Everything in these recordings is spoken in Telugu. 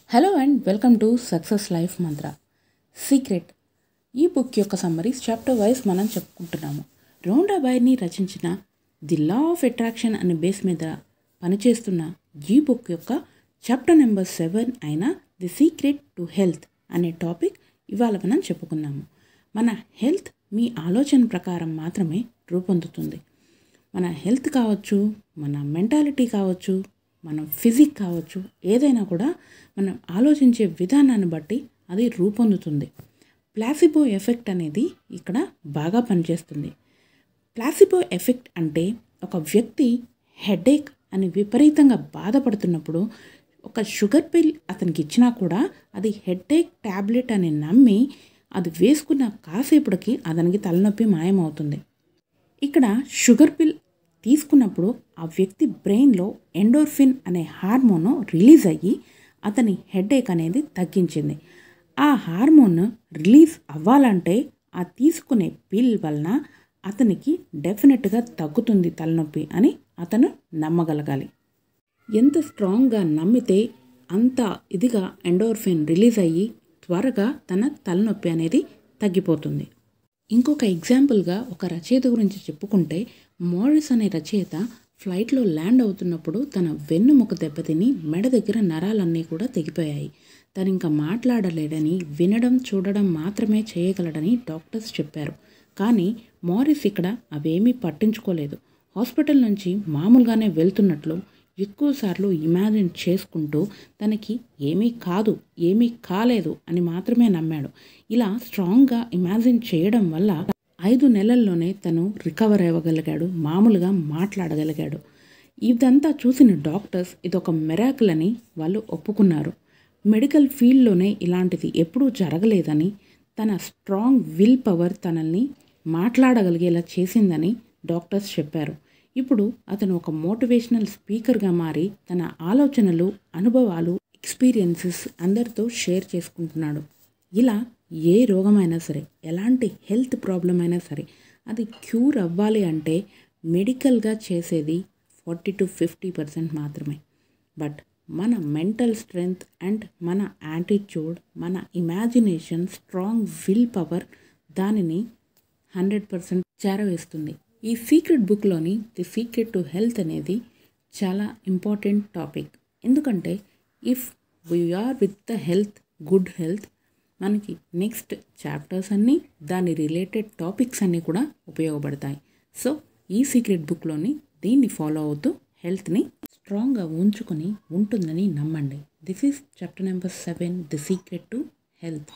hello and welcome to success life mantra secret ఈ బుక్ యొక్క సమ్మరీస్ చాప్టర్ వైజ్ మనం చెప్పుకుంటున్నాము రౌండాబాయ్ని రచించిన ది లా ఆఫ్ అట్రాక్షన్ అనే బేస్ మీద పనిచేస్తున్న ఈ బుక్ యొక్క చాప్టర్ నెంబర్ సెవెన్ అయిన ది సీక్రెట్ టు హెల్త్ అనే టాపిక్ ఇవాళ మనం చెప్పుకుందాము మన హెల్త్ మీ ఆలోచన ప్రకారం మాత్రమే రూపొందుతుంది మన హెల్త్ కావచ్చు మన మెంటాలిటీ కావచ్చు మన ఫిజిక్ కావచ్చు ఏదైనా కూడా మనం ఆలోచించే విధానాన్ని బట్టి అది రూపొందుతుంది ప్లాసిబో ఎఫెక్ట్ అనేది ఇక్కడ బాగా పనిచేస్తుంది ప్లాసిబో ఎఫెక్ట్ అంటే ఒక వ్యక్తి హెడేక్ అని విపరీతంగా బాధపడుతున్నప్పుడు ఒక షుగర్ పిల్ అతనికి ఇచ్చినా కూడా అది హెడేక్ ట్యాబ్లెట్ అని నమ్మి అది వేసుకున్న కాసేపటికి అతనికి తలనొప్పి మాయమవుతుంది ఇక్కడ షుగర్ పిల్ తీసుకున్నప్పుడు ఆ వ్యక్తి బ్రెయిన్లో ఎండోర్ఫిన్ అనే హార్మోన్ రిలీజ్ అయ్యి అతని హెడేక్ అనేది తగ్గించింది ఆ హార్మోన్ రిలీజ్ అవ్వాలంటే ఆ తీసుకునే పిల్ వలన అతనికి డెఫినెట్గా తగ్గుతుంది తలనొప్పి అని అతను నమ్మగలగాలి ఎంత స్ట్రాంగ్గా నమ్మితే అంత ఇదిగా ఎండోర్ఫిన్ రిలీజ్ అయ్యి త్వరగా తన తలనొప్పి అనేది తగ్గిపోతుంది ఇంకొక ఎగ్జాంపుల్గా ఒక రచయిత గురించి చెప్పుకుంటే మోరిస్ అనే రచయిత ఫ్లైట్లో ల్యాండ్ అవుతున్నప్పుడు తన వెన్నుముక దెబ్బతిని మెడ దగ్గర నరాలన్నీ కూడా తెగిపోయాయి తను ఇంకా మాట్లాడలేడని వినడం చూడడం మాత్రమే చేయగలడని డాక్టర్స్ చెప్పారు కానీ మోరిస్ ఇక్కడ అవేమీ పట్టించుకోలేదు హాస్పిటల్ నుంచి మామూలుగానే వెళ్తున్నట్లు ఎక్కువసార్లు ఇమాజిన్ చేసుకుంటూ తనకి ఏమీ కాదు ఏమీ కాలేదు అని మాత్రమే నమ్మాడు ఇలా స్ట్రాంగ్గా ఇమాజిన్ చేయడం వల్ల ఐదు నెలల్లోనే తను రికవర్ అవ్వగలిగాడు మామూలుగా మాట్లాడగలిగాడు ఇదంతా చూసిన డాక్టర్స్ ఇదొక మెరాకిల్ అని వాళ్ళు ఒప్పుకున్నారు మెడికల్ ఫీల్డ్లోనే ఇలాంటిది ఎప్పుడూ జరగలేదని తన స్ట్రాంగ్ విల్ పవర్ తనల్ని మాట్లాడగలిగేలా చేసిందని డాక్టర్స్ చెప్పారు ఇప్పుడు అతను ఒక మోటివేషనల్ స్పీకర్గా మారి తన ఆలోచనలు అనుభవాలు ఎక్స్పీరియన్సెస్ అందరితో షేర్ చేసుకుంటున్నాడు ఇలా ఏ రోగమైనా సరే ఎలాంటి హెల్త్ ప్రాబ్లం అయినా సరే అది క్యూర్ అవ్వాలి అంటే మెడికల్గా చేసేది ఫార్టీ టు ఫిఫ్టీ పర్సెంట్ మాత్రమే బట్ మన మెంటల్ స్ట్రెంగ్త్ అండ్ మన యాటిట్యూడ్ మన ఇమాజినేషన్ స్ట్రాంగ్ విల్ పవర్ దానిని హండ్రెడ్ పర్సెంట్ చేరవేస్తుంది ఈ సీక్రెట్ బుక్లోని ది సీక్రెట్ టు హెల్త్ అనేది చాలా ఇంపార్టెంట్ టాపిక్ ఎందుకంటే if we are with the health good health మనకి నెక్స్ట్ చాప్టర్స్ అన్నీ దాని రిలేటెడ్ టాపిక్స్ అన్నీ కూడా ఉపయోగపడతాయి సో ఈ సీక్రెట్ బుక్లోని దీన్ని ఫాలో అవుతూ హెల్త్ని స్ట్రాంగ్గా ఉంచుకొని ఉంటుందని నమ్మండి this is chapter number seven the secret to health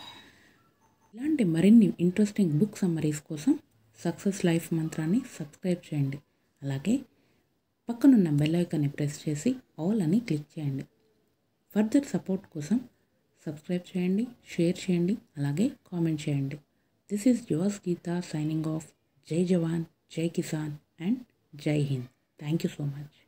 ఇలాంటి మరిన్ని ఇంట్రెస్టింగ్ బుక్ సమ్మరీస్ కోసం సక్సెస్ లైఫ్ మంత్రాన్ని సబ్స్క్రైబ్ చేయండి అలాగే పక్కనున్న బెల్ ఐకాన్ని ప్రెస్ చేసి ఆల్ అని క్లిక్ చేయండి ఫర్దర్ సపోర్ట్ కోసం సబ్స్క్రైబ్ చేయండి షేర్ చేయండి అలాగే కామెంట్ చేయండి this is yours Geetha signing off జై జవాన్ జై కిసాన్ అండ్ జై హింద్ థ్యాంక్ యూ సో మచ్